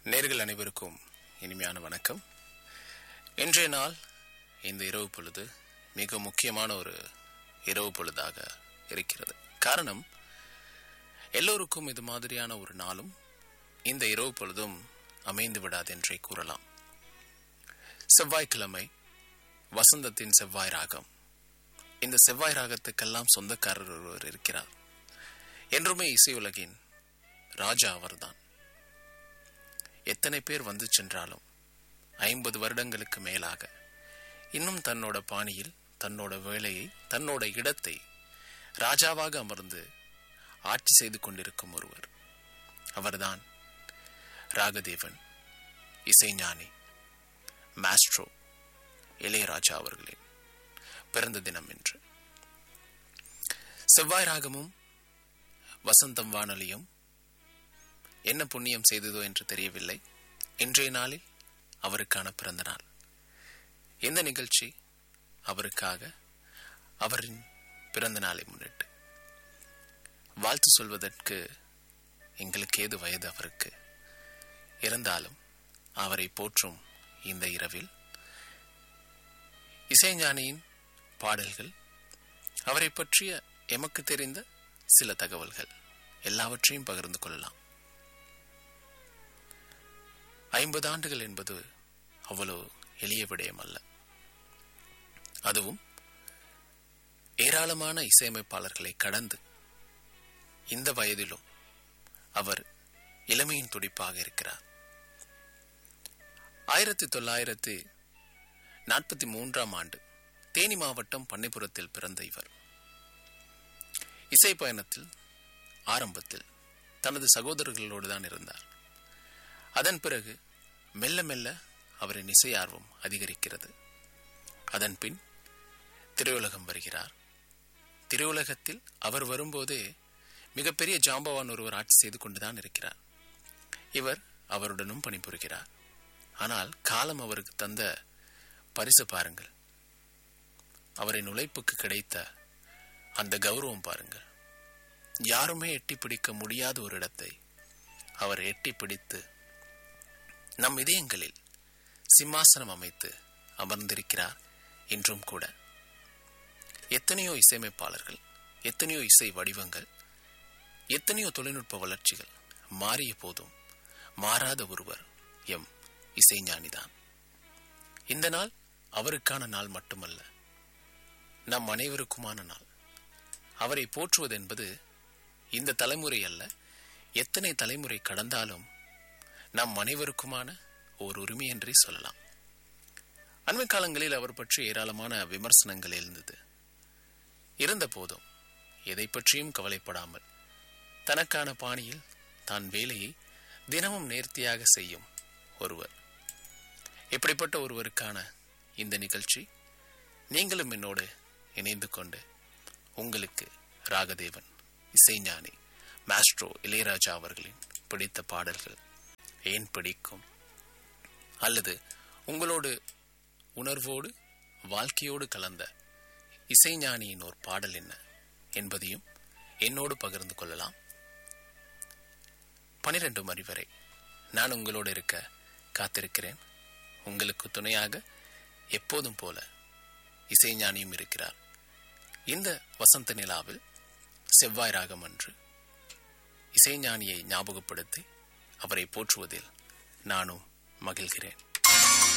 நேர்கள் அனைவருக்கும் இனிமையான வணக்கம் இன்றைய நாள் இந்த இரவு பொழுது மிக முக்கியமான ஒரு இரவு பொழுதாக இருக்கிறது காரணம் எல்லோருக்கும் இது மாதிரியான ஒரு நாளும் இந்த இரவு பொழுதும் அமைந்து விடாது என்றே கூறலாம் செவ்வாய்க்கிழமை வசந்தத்தின் செவ்வாய் ராகம் இந்த செவ்வாய் ராகத்துக்கெல்லாம் சொந்தக்காரர் ஒருவர் இருக்கிறார் என்றுமே இசை உலகின் ராஜா அவர்தான் எத்தனை பேர் வந்து சென்றாலும் ஐம்பது வருடங்களுக்கு மேலாக இன்னும் தன்னோட பாணியில் தன்னோட வேலையை தன்னோட இடத்தை ராஜாவாக அமர்ந்து ஆட்சி செய்து கொண்டிருக்கும் ஒருவர் அவர்தான் ராகதேவன் இசைஞானி மாஸ்ட்ரோ இளையராஜா அவர்களின் பிறந்த தினம் என்று செவ்வாய் ராகமும் வசந்தம் வானொலியும் என்ன புண்ணியம் செய்ததோ என்று தெரியவில்லை இன்றைய நாளில் அவருக்கான பிறந்த நாள் இந்த நிகழ்ச்சி அவருக்காக அவரின் பிறந்த நாளை முன்னிட்டு வாழ்த்து சொல்வதற்கு எங்களுக்கு ஏது வயது அவருக்கு இருந்தாலும் அவரை போற்றும் இந்த இரவில் இசைஞானியின் பாடல்கள் அவரை பற்றிய எமக்கு தெரிந்த சில தகவல்கள் எல்லாவற்றையும் பகிர்ந்து கொள்ளலாம் ஐம்பது ஆண்டுகள் என்பது அவ்வளவு எளிய விடயம் அல்ல அதுவும் ஏராளமான இசையமைப்பாளர்களை கடந்து இந்த வயதிலும் அவர் இளமையின் துடிப்பாக இருக்கிறார் ஆயிரத்தி தொள்ளாயிரத்தி நாற்பத்தி மூன்றாம் ஆண்டு தேனி மாவட்டம் பண்ணைபுரத்தில் பிறந்த இவர் இசை பயணத்தில் ஆரம்பத்தில் தனது சகோதரர்களோடு தான் இருந்தார் அதன் பிறகு மெல்ல மெல்ல அவரின் இசை ஆர்வம் அதிகரிக்கிறது அதன் பின் திரையுலகம் வருகிறார் திரையுலகத்தில் அவர் வரும்போதே மிகப்பெரிய ஜாம்பவான் ஒருவர் ஆட்சி செய்து கொண்டுதான் இருக்கிறார் இவர் அவருடனும் பணிபுரிகிறார் ஆனால் காலம் அவருக்கு தந்த பரிசு பாருங்கள் அவரின் உழைப்புக்கு கிடைத்த அந்த கௌரவம் பாருங்கள் யாருமே எட்டி பிடிக்க முடியாத ஒரு இடத்தை அவர் எட்டி பிடித்து நம் இதயங்களில் சிம்மாசனம் அமைத்து அமர்ந்திருக்கிறார் இன்றும் கூட எத்தனையோ இசையமைப்பாளர்கள் எத்தனையோ இசை வடிவங்கள் எத்தனையோ தொழில்நுட்ப வளர்ச்சிகள் மாறிய போதும் மாறாத ஒருவர் எம் இசைஞானிதான் இந்த நாள் அவருக்கான நாள் மட்டுமல்ல நம் அனைவருக்குமான நாள் அவரை போற்றுவது என்பது இந்த தலைமுறை அல்ல எத்தனை தலைமுறை கடந்தாலும் நம் அனைவருக்குமான ஓர் உரிமை என்றே சொல்லலாம் அண்மை காலங்களில் அவர் பற்றி ஏராளமான விமர்சனங்கள் எழுந்தது இருந்த போதும் எதை பற்றியும் கவலைப்படாமல் தனக்கான பாணியில் தான் வேலையை தினமும் நேர்த்தியாக செய்யும் ஒருவர் இப்படிப்பட்ட ஒருவருக்கான இந்த நிகழ்ச்சி நீங்களும் என்னோடு இணைந்து கொண்டு உங்களுக்கு ராகதேவன் இசைஞானி மாஸ்ட்ரோ இளையராஜா அவர்களின் பிடித்த பாடல்கள் ஏன் பிடிக்கும் அல்லது உங்களோடு உணர்வோடு வாழ்க்கையோடு கலந்த இசைஞானியின் ஒரு பாடல் என்ன என்பதையும் என்னோடு பகிர்ந்து கொள்ளலாம் பனிரெண்டு மணி வரை நான் உங்களோடு இருக்க காத்திருக்கிறேன் உங்களுக்கு துணையாக எப்போதும் போல இசைஞானியும் இருக்கிறார் இந்த வசந்த நிலாவில் செவ்வாய் ராகம் அன்று இசைஞானியை ஞாபகப்படுத்தி அவரை போற்றுவதில் நானும் மகிழ்கிறேன்